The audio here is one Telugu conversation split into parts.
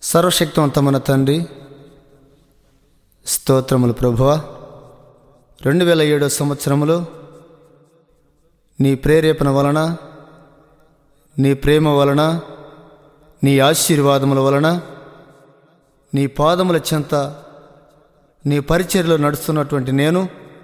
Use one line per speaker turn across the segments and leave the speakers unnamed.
సర్వశక్తివంతమైన తండ్రి స్తోత్రములు ప్రభువ రెండు వేల ఏడో సంవత్సరములో నీ ప్రేరేపణ వలన నీ ప్రేమ వలన నీ ఆశీర్వాదముల వలన నీ పాదముల చెంత నీ పరిచర్లో నడుస్తున్నటువంటి నేను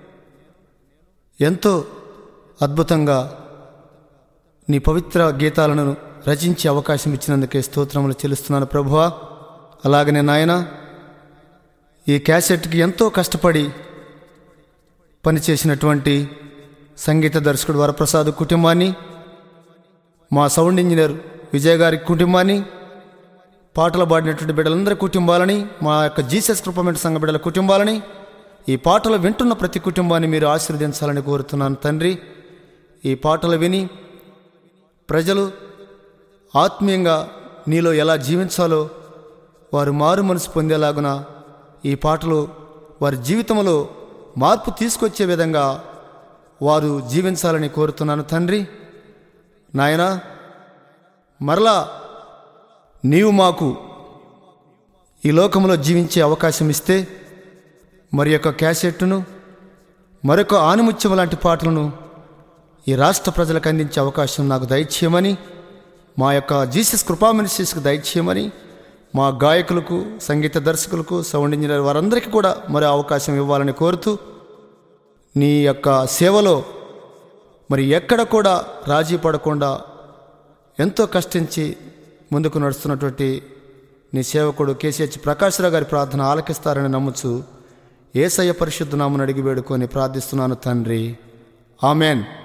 ఎంతో అద్భుతంగా నీ పవిత్ర గీతాలను రచించే అవకాశం ఇచ్చినందుకే స్తోత్రములు చెల్లిస్తున్నాను ప్రభువా అలాగనే నాయన ఈ క్యాసెట్కి ఎంతో కష్టపడి పనిచేసినటువంటి సంగీత దర్శకుడు వరప్రసాద్ కుటుంబాన్ని మా సౌండ్ ఇంజనీర్ విజయ్ గారి కుటుంబాన్ని పాటలు పాడినటువంటి బిడ్డలందరి కుటుంబాలని మా యొక్క జీసస్ కృపమెంట్ సంఘ బిడ్డల కుటుంబాలని ఈ పాటలు వింటున్న ప్రతి కుటుంబాన్ని మీరు ఆశీర్వదించాలని కోరుతున్నాను తండ్రి ఈ పాటలు విని ప్రజలు ఆత్మీయంగా నీలో ఎలా జీవించాలో వారు మారు మనసు పొందేలాగున ఈ పాటలు వారి జీవితంలో మార్పు తీసుకొచ్చే విధంగా వారు జీవించాలని కోరుతున్నాను తండ్రి నాయనా మరలా నీవు మాకు ఈ లోకంలో జీవించే అవకాశం ఇస్తే మరి యొక్క క్యాసెట్ను మరొక ఆనుముత్యం లాంటి పాటలను ఈ రాష్ట్ర ప్రజలకు అందించే అవకాశం నాకు దయచేయమని మా యొక్క జీసస్ కృపా మినిస్ట్రీస్కి దయచేయమని మా గాయకులకు సంగీత దర్శకులకు సౌండ్ ఇంజనీర్ వారందరికీ కూడా మరి అవకాశం ఇవ్వాలని కోరుతూ నీ యొక్క సేవలో మరి ఎక్కడ కూడా రాజీ పడకుండా ఎంతో కష్టించి ముందుకు నడుస్తున్నటువంటి నీ సేవకుడు కేసీహెచ్ ప్రకాశ్రావు గారి ప్రార్థన ఆలకిస్తారని నమ్ముచు ఏసయ్య పరిశుద్ధ నామను అడిగి వేడుకొని ప్రార్థిస్తున్నాను తండ్రి ఆమెన్